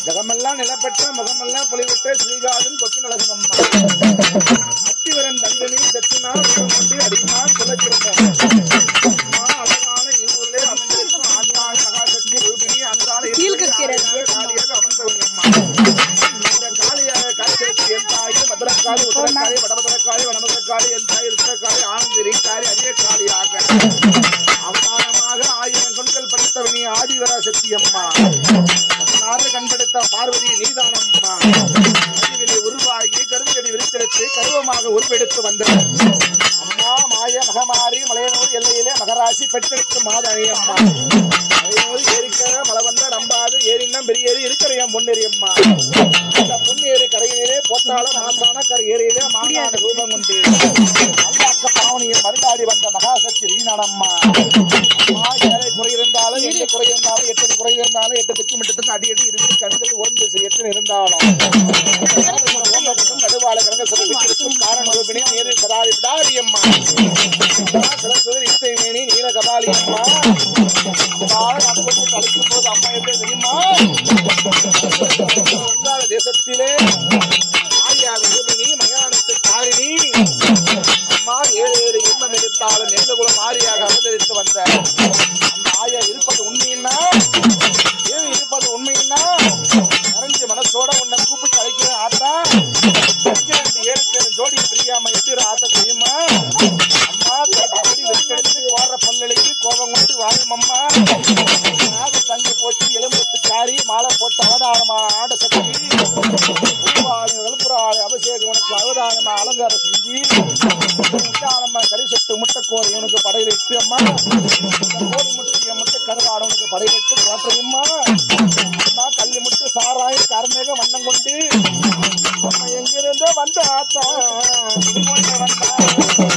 ஜகமெல்லாம் நிலப்பெற்ற முகமெல்லாம் பொலிவிட்ட ஸ்ரீகாதன் கொத்து நலகம் அம்மா அத்திவரன் தந்தனி செத்தினார் உடம்பொட்டி அடிமார் குலச்சிருந்தோம் அம்மா அழகான இருவர்களே அமைந்திருக்கும் ஆண்டாள் மகாசக்தி ரூபிணி அன்றாட காலியாக அமர்ந்தவங்க அம்மா இந்த காளியாக காட்சிக்கு என் தாய் மதுரக்காளி உத்தரக்காளி வடமதுரக்காளி வடமதுரக்காளி என் தாய் ருத்ரக்காளி ஆனந்தி ரீக்காளி அரிய காளியாக அவதாரமாக ஆயிரம் கண்கள் படைத்தவனி ஆதிவர சக்தி அம்மா பதினாறு கண்படுத்த பார்வதி நீதானம்மா அறிவிலே உருவாகி கருவியடி விரித்தெடுத்து கருவமாக உருவெடுத்து வந்தது அம்மா மாய மகமாரி மலையனூர் எல்லையிலே மகராசி பெற்றெடுத்து மாதணி அம்மா மலையனூர் ஏரிக்கிற மலை வந்த நம்பாது ஏரினம் பெரிய ஏரி இருக்கிற பொன்னேரி அம்மா அந்த பொன்னேரி கரையிலே போட்டாலும் மாசான கரை ஏரியிலே மாங்கான ரூபம் உண்டு அல்லாக்க பாவனியில் மருந்தாடி வந்த மகாசக்தி ரீனானம்மா அம்மா ஏழை குறை இருந்தாலும் எந்த குறை இருந்தாலும் எட்டு குறை இருந்தாலும் எட்டு திக்கு மிட்டத்துக்கு அடி அடி இருந்து கண்கள் ஒன்று எட்டு இருந்தாலும் நடுவாள கரங்க சொல்லிருக்கும் காரண ரூபிணி நீரில் சதாதி பிடாரி அம்மா சரஸ்வதி இத்தை மேனி நீல கபாலி அம்மா கழிக்கும் போது அம்மா எப்படி தெரியுமா வங்காள தேசத்திலே ஆரியாக ரூபிணி மயானத்து காரிணி அம்மா ஏழு ஏழு இன்பம் எடுத்தாலும் எந்த குலம் ஆரியாக அவதரித்து வந்த அந்த ஆயா இருப்பது உண்மையின்னா ஏன் இருப்பது உண்மையின்னா நிறைஞ்சு மனசோட உன்னை கூப்பிட்டு அழைக்கிற ஆத்தா ரெண்டு ஏழு பேர் ஜோடி பிரியாம எப்படி ஆத்த தெரியுமா அம்மா அப்படி வெட்டெடுத்து கோர பல்லளிக்கு கோபம் கொண்டு வாழும் அம்மா நாடு தங்கி போச்சு எலும்புத்து காரி மாலை போட்டு அவதாரமா ஆட சக்தி உருவாளி வலுப்புறாளி அபிஷேகம் உனக்கு அவதாரமா அலங்காரம் செஞ்சு முட்டாளம்மா கரிசொட்டு முட்டைக்கோரை உனக்கு படையிலிட்டு அம்மா இந்த கோழி முட்டை முட்டை கருவாடு உனக்கு படையிலிட்டு தோற்றையும்மா அம்மா கல்லி முட்டு சாராய கருமேக வண்ணம் கொண்டு அம்மா எங்கிருந்தோ வந்த ஆத்தா இது கொண்டு வந்தா